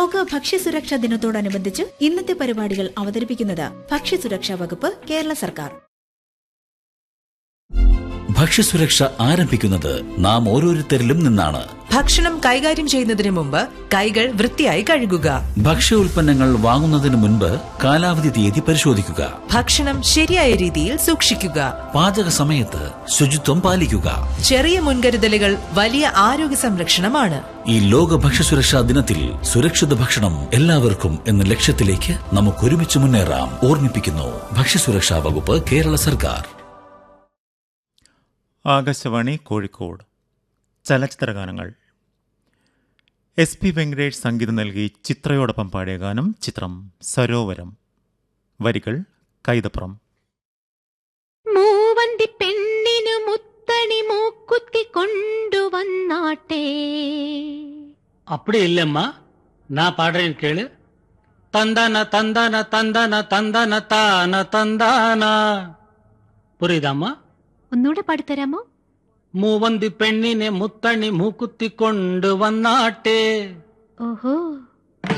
ലോക ഭക്ഷ്യസുരക്ഷാ ദിനത്തോടനുബന്ധിച്ച് ഇന്നത്തെ പരിപാടികൾ അവതരിപ്പിക്കുന്നത് ഭക്ഷ്യസുരക്ഷാ വകുപ്പ് കേരള സർക്കാർ ഭക്ഷ്യസുരക്ഷ ആരംഭിക്കുന്നത് നാം ഓരോരുത്തരിലും നിന്നാണ് ഭക്ഷണം കൈകാര്യം ചെയ്യുന്നതിന് മുമ്പ് കൈകൾ വൃത്തിയായി കഴുകുക ഭക്ഷ്യ ഉൽപ്പന്നങ്ങൾ വാങ്ങുന്നതിന് മുൻപ് കാലാവധി തീയതി പരിശോധിക്കുക ഭക്ഷണം ശരിയായ രീതിയിൽ സൂക്ഷിക്കുക പാചക സമയത്ത് ശുചിത്വം പാലിക്കുക ചെറിയ മുൻകരുതലുകൾ വലിയ ആരോഗ്യ സംരക്ഷണമാണ് ഈ ലോക ഭക്ഷ്യസുരക്ഷാ ദിനത്തിൽ സുരക്ഷിത ഭക്ഷണം എല്ലാവർക്കും എന്ന ലക്ഷ്യത്തിലേക്ക് നമുക്ക് ഒരുമിച്ച് മുന്നേറാം ഓർമ്മിപ്പിക്കുന്നു ഭക്ഷ്യസുരക്ഷാ വകുപ്പ് കേരള സർക്കാർ ആകാശവാണി കോഴിക്കോട് ചലച്ചിത്ര ഗാനങ്ങൾ എസ് പി വെങ്കടേഷ് സംഗീതം നൽകി ചിത്രയോടൊപ്പം പാടിയ ഗാനം ചിത്രം സരോവരം വരികൾ കൈതപ്പുറം മൂവന്തി പെണ്ണിനു മുത്തണി മൂക്കുത്തി കൊണ്ടുവന്നാട്ടെ அப்படி இல்லம்மா நான் பாடுறேன் கேளு தந்தான தந்தான தந்தான தந்தான தான தந்தானா புரியுதாம்மா ഒന്നുകൂടെ പാടിത്തരാമോ மூவந்தி பெண்ணினை முத்தணி மூக்குத்தி கொண்டு வந்தாட்டே ഓഹോ